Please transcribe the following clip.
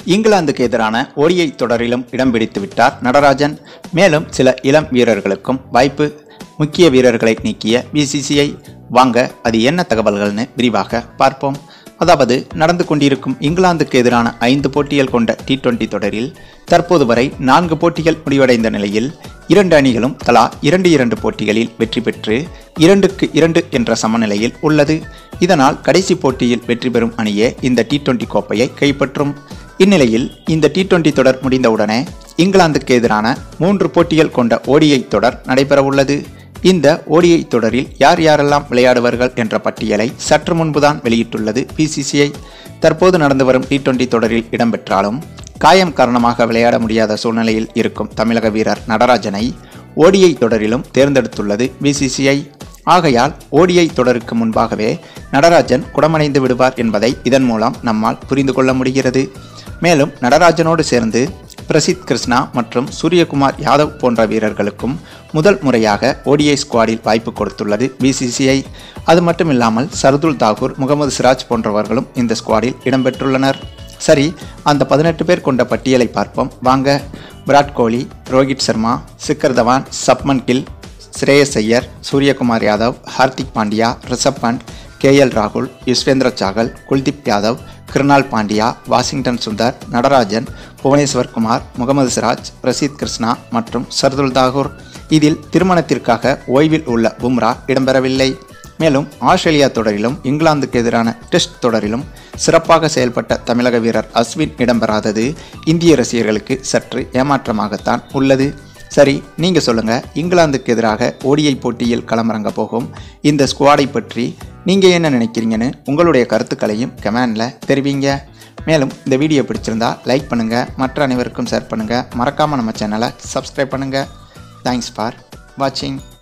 இங்கிலாந்துக்கு எதிரான ஓடிஐ தொடரிலும் இடம் பிடித்து விட்டார் நடராஜன் மேலும் சில இளம் வீரர்களுக்கும் வாய்ப்பு முக்கிய வீரர்களை நீக்கிய பிசிசிஐ வாங்க அது என்ன தகவல்கள்னு விரிவாக பார்ப்போம் அதாவது நடந்து கொண்டிருக்கும் இங்கிலாந்துக்கு எதிரான ஐந்து போட்டிகள் கொண்ட டி டுவெண்டி தொடரில் தற்போது வரை நான்கு போட்டிகள் முடிவடைந்த நிலையில் இரண்டு அணிகளும் தலா இரண்டு இரண்டு போட்டிகளில் வெற்றி பெற்று இரண்டுக்கு இரண்டு என்ற சமநிலையில் உள்ளது இதனால் கடைசி போட்டியில் வெற்றி பெறும் அணியே இந்த டி டுவெண்டி கோப்பையை கைப்பற்றும் இந்நிலையில் இந்த டி டுவெண்டி தொடர் முடிந்தவுடனே இங்கிலாந்துக்கு எதிரான மூன்று போட்டிகள் கொண்ட ஓடிஐ தொடர் நடைபெறவுள்ளது இந்த ஓடிஐ தொடரில் யார் யாரெல்லாம் விளையாடுவார்கள் என்ற பட்டியலை சற்று முன்புதான் வெளியிட்டுள்ளது பிசிசிஐ தற்போது நடந்து வரும் டி டுவெண்டி தொடரில் இடம்பெற்றாலும் காயம் காரணமாக விளையாட முடியாத சூழ்நிலையில் இருக்கும் தமிழக வீரர் நடராஜனை ஓடிஐ தொடரிலும் தேர்ந்தெடுத்துள்ளது பிசிசிஐ ஆகையால் ஓடிஐ தொடருக்கு முன்பாகவே நடராஜன் குடமடைந்து விடுவார் என்பதை இதன் மூலம் நம்மால் புரிந்து கொள்ள முடிகிறது மேலும் நடராஜனோடு சேர்ந்து பிரசித் கிருஷ்ணா மற்றும் சூரியகுமார் யாதவ் போன்ற வீரர்களுக்கும் முதல் முறையாக ஓடிஐ ஸ்குவாடில் வாய்ப்பு கொடுத்துள்ளது பிசிசிஐ அது மட்டும் இல்லாமல் சர்துல் தாகூர் முகமது சிராஜ் போன்றவர்களும் இந்த ஸ்குவாடில் இடம்பெற்றுள்ளனர் சரி அந்த பதினெட்டு பேர் கொண்ட பட்டியலை பார்ப்போம் வாங்க விராட் கோலி ரோஹித் சர்மா சிக்கர் தவான் சப்மன் கில் ஸ்ரேயஸ் ஐயர் சூரியகுமார் யாதவ் ஹார்திக் பாண்டியா ரிஷப் பண்ட் கே எல் ராகுல் யுஸ்வேந்திர சாகல் குல்தீப் யாதவ் கிருணால் பாண்டியா வாஷிங்டன் சுந்தர் நடராஜன் புவனேஸ்வர் குமார் முகமது சிராஜ் பிரசீத் கிருஷ்ணா மற்றும் சர்துல் தாகூர் இதில் திருமணத்திற்காக ஓய்வில் உள்ள பும்ரா இடம்பெறவில்லை மேலும் ஆஸ்திரேலியா தொடரிலும் இங்கிலாந்துக்கு எதிரான டெஸ்ட் தொடரிலும் சிறப்பாக செயல்பட்ட தமிழக வீரர் அஸ்வின் இடம்பெறாதது இந்திய ரசிகர்களுக்கு சற்று ஏமாற்றமாகத்தான் உள்ளது சரி நீங்க சொல்லுங்க இங்கிலாந்துக்கு எதிராக ஓடிஐ போட்டியில் களமிறங்க போகும் இந்த ஸ்குவாடை பற்றி நீங்க என்ன நினைக்கிறீங்கன்னு உங்களுடைய கருத்துக்களையும் கமெண்ட்ல தெரிவிங்க மேலும் இந்த வீடியோ பிடிச்சிருந்தா லைக் பண்ணுங்க மற்ற அனைவருக்கும் ஷேர் பண்ணுங்க மறக்காம நம்ம சேனலை சப்ஸ்கிரைப் பண்ணுங்க தேங்க்ஸ் ஃபார் வாட்சிங்